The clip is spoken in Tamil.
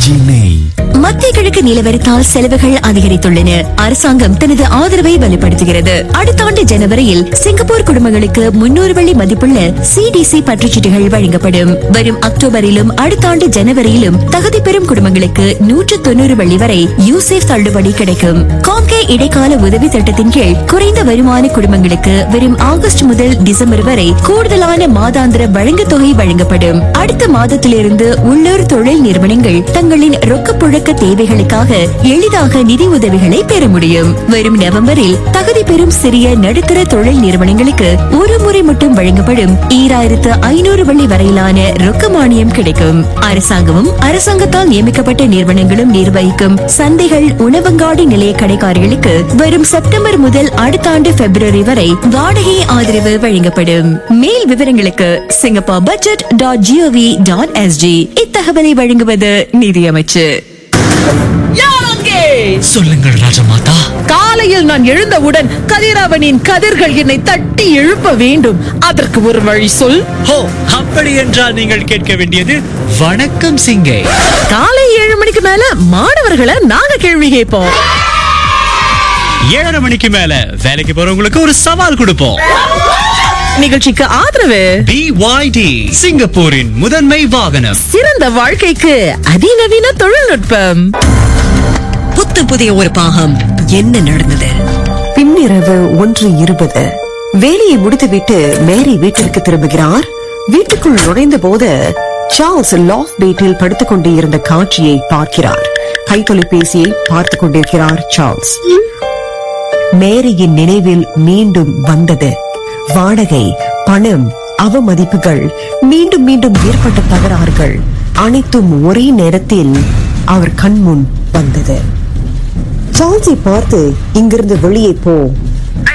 ஆர்கேஜி நெய் மத்திய கிழக்கு நிலவரத்தால் செலவுகள் அதிகரித்துள்ளன அரசாங்கம் தனது ஆதரவை வலுப்படுத்துகிறது அடுத்த ஆண்டு ஜனவரியில் சிங்கப்பூர் குடும்பங்களுக்கு முன்னூறு வெள்ளி மதிப்புள்ள சிடிசி பற்றுச்சீட்டுகள் வழங்கப்படும் வரும் அக்டோபரிலும் அடுத்த ஆண்டு ஜனவரியிலும் தகுதி பெறும் குடும்பங்களுக்கு நூற்று தொண்ணூறு வெள்ளி வரை யூசேஃப் தள்ளுபடி கிடைக்கும் காம்கே இடைக்கால உதவி திட்டத்தின் கீழ் குறைந்த வருமான குடும்பங்களுக்கு வரும் ஆகஸ்ட் முதல் டிசம்பர் வரை கூடுதலான மாதாந்திர வழங்குத் தொகை வழங்கப்படும் அடுத்த மாதத்திலிருந்து உள்ளூர் தொழில் நிறுவனங்கள் தங்களின் ரொக்கப்புழக்க தேவைகளுக்காக எளிதாக நிதி உதவிகளை பெற முடியும் வரும் நவம்பரில் தகுதி பெறும் சிறிய நடுத்தர தொழில் நிறுவனங்களுக்கு ஒரு முறை மட்டும் வழங்கப்படும் ஈராயிரத்து ஐநூறு வெள்ளி வரையிலான ரொக்க மானியம் கிடைக்கும் அரசாங்கமும் அரசாங்கத்தால் நியமிக்கப்பட்ட நிறுவனங்களும் நிர்வகிக்கும் சந்தைகள் உணவங்காடி நிலைய கடைக்காரர்களுக்கு வரும் செப்டம்பர் முதல் அடுத்த ஆண்டு பிப்ரவரி வரை வாடகை ஆதரவு வழங்கப்படும் மேல் விவரங்களுக்கு Singapore budget dot GOV dot SG இத்தகவலை வழங்குவது நிதியமைச்சு சொல்லுங்கள் ராஜமாதா காலையில் நான் எழுந்தவுடன் கதிரவனின் கதிர்கள் என்னை தட்டி எழுப்ப வேண்டும் அதற்கு ஒரு வழி சொல் ஹோ அப்படி என்றால் நீங்கள் கேட்க வேண்டியது வணக்கம் சிங்கை காலை ஏழு மணிக்கு மேல மாணவர்களை நாங்க கேள்வி கேட்போம் ஏழரை மணிக்கு மேல வேலைக்கு போறவங்களுக்கு ஒரு சவால் கொடுப்போம் நிகழ்ச்சிக்கு ஆதரவு பிஒய்டி சிங்கப்பூரின் முதன்மை வாகனம் சிறந்த வாழ்க்கைக்கு அதிநவீன தொழில்நுட்பம் புத்து புதிய ஒரு பாகம் என்ன நடந்தது பின்னிரவு ஒன்று இருபது வேலையை முடித்துவிட்டு மேரி வீட்டிற்கு திரும்புகிறார் வீட்டுக்குள் நுழைந்த போது சார்ல்ஸ் லாஃப் பேட்டில் படுத்துக் கொண்டு இருந்த காட்சியை பார்க்கிறார் கைத்தொலைபேசியை பார்த்துக் கொண்டிருக்கிறார் சார்ல்ஸ் மேரியின் நினைவில் மீண்டும் வந்தது வாடகை பணம் அவமதிப்புகள் மீண்டும் மீண்டும் ஏற்பட்ட தகராறுகள் அனைத்தும் ஒரே நேரத்தில் அவர் கண்முன் வந்தது சார்ல்ஸை பார்த்து இங்கிருந்து வெளியே போ